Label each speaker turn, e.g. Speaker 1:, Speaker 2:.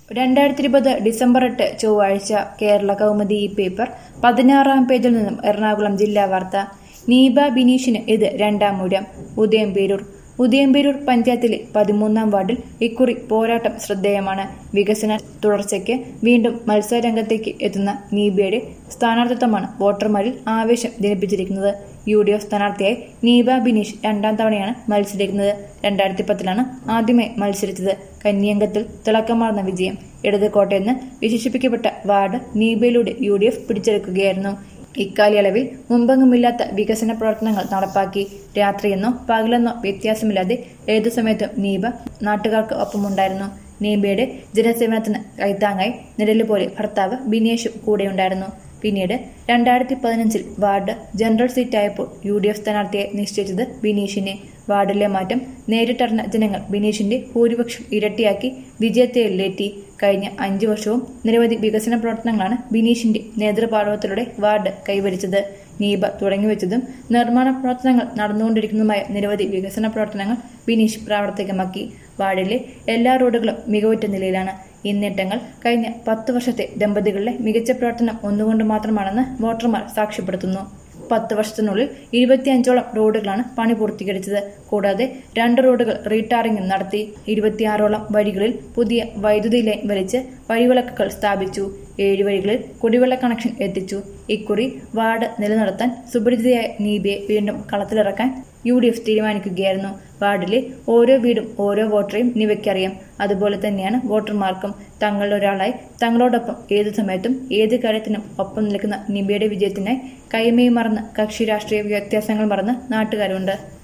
Speaker 1: രണ്ടായിരത്തി ഇരുപത് ഡിസംബർ എട്ട് ചൊവ്വാഴ്ച കേരള കൗമുദി ഈ പേപ്പർ പതിനാറാം പേജിൽ നിന്നും എറണാകുളം ജില്ലാ വാർത്ത നീബ ബിനീഷിന് ഇത് രണ്ടാം മൂലം ഉദയംപേരൂർ ഉദയംപേരൂർ പഞ്ചായത്തിലെ പതിമൂന്നാം വാർഡിൽ ഇക്കുറി പോരാട്ടം ശ്രദ്ധേയമാണ് വികസന തുടർച്ചയ്ക്ക് വീണ്ടും മത്സരരംഗത്തേക്ക് എത്തുന്ന നീബയുടെ സ്ഥാനാർത്ഥിത്വമാണ് വോട്ടർമാരിൽ ആവേശം ജനിപ്പിച്ചിരിക്കുന്നത് യു ഡി എഫ് സ്ഥാനാർത്ഥിയായി നീബ ബിനീഷ് രണ്ടാം തവണയാണ് മത്സരിക്കുന്നത് രണ്ടായിരത്തി പത്തിലാണ് ആദ്യമായി മത്സരിച്ചത് കന്യങ്കത്തിൽ തിളക്കമാർന്ന വിജയം ഇടത് കോട്ടയെന്ന് വിശേഷിപ്പിക്കപ്പെട്ട വാർഡ് നീബയിലൂടെ യു ഡി എഫ് പിടിച്ചെടുക്കുകയായിരുന്നു ഇക്കാലയളവിൽ മുമ്പെങ്ങുമില്ലാത്ത വികസന പ്രവർത്തനങ്ങൾ നടപ്പാക്കി രാത്രിയെന്നോ പകലെന്നോ വ്യത്യാസമില്ലാതെ ഏതു സമയത്തും നീബ നാട്ടുകാർക്ക് ഒപ്പമുണ്ടായിരുന്നു നീബയുടെ ജനസേവനത്തിന് കൈത്താങ്ങായി നിഴലുപോലെ ഭർത്താവ് ബിനേഷും കൂടെയുണ്ടായിരുന്നു പിന്നീട് രണ്ടായിരത്തി പതിനഞ്ചിൽ വാർഡ് ജനറൽ സീറ്റായപ്പോൾ യു ഡി എഫ് സ്ഥാനാർത്ഥിയെ നിശ്ചയിച്ചത് ബിനീഷിനെ വാർഡിലെ മാറ്റം നേരിട്ടറിഞ്ഞ ജനങ്ങൾ ബിനീഷിന്റെ ഭൂരിപക്ഷം ഇരട്ടിയാക്കി വിജയത്തേലിലെത്തി കഴിഞ്ഞ അഞ്ചു വർഷവും നിരവധി വികസന പ്രവർത്തനങ്ങളാണ് ബിനീഷിന്റെ നേതൃപാടവത്തിലൂടെ വാർഡ് കൈവരിച്ചത് നീബ തുടങ്ങിവെച്ചതും നിർമ്മാണ പ്രവർത്തനങ്ങൾ നടന്നുകൊണ്ടിരിക്കുന്നതുമായ നിരവധി വികസന പ്രവർത്തനങ്ങൾ ബിനീഷ് പ്രാവർത്തികമാക്കി വാർഡിലെ എല്ലാ റോഡുകളും മികവുറ്റ നിലയിലാണ് ഈ നേട്ടങ്ങൾ കഴിഞ്ഞ പത്ത് വർഷത്തെ ദമ്പതികളുടെ മികച്ച പ്രവർത്തനം ഒന്നുകൊണ്ട് മാത്രമാണെന്ന് വോട്ടർമാർ സാക്ഷ്യപ്പെടുത്തുന്നു പത്ത് വർഷത്തിനുള്ളിൽ ഇരുപത്തിയഞ്ചോളം റോഡുകളാണ് പണി പൂർത്തീകരിച്ചത് കൂടാതെ രണ്ട് റോഡുകൾ റീടാറിംഗും നടത്തി ഇരുപത്തിയാറോളം വഴികളിൽ പുതിയ വൈദ്യുതി ലൈൻ വലിച്ച് വഴിവിളക്കുകൾ സ്ഥാപിച്ചു ഏഴ് വഴികളിൽ കുടിവെള്ള കണക്ഷൻ എത്തിച്ചു ഇക്കുറി വാർഡ് നിലനിർത്താൻ സുപരിചിതയായ നീബിയെ വീണ്ടും കളത്തിലിറക്കാൻ യു ഡി എഫ് തീരുമാനിക്കുകയായിരുന്നു വാർഡിലെ ഓരോ വീടും ഓരോ വോട്ടറെയും നിവയ്ക്കറിയാം അതുപോലെ തന്നെയാണ് വോട്ടർമാർക്കും തങ്ങളിലൊരാളായി തങ്ങളോടൊപ്പം ഏതു സമയത്തും ഏത് കാര്യത്തിനും ഒപ്പം നിൽക്കുന്ന നിബിയുടെ വിജയത്തിനായി കൈമയും മറന്ന് കക്ഷി രാഷ്ട്രീയ വ്യത്യാസങ്ങൾ മറന്ന് നാട്ടുകാരുണ്ട്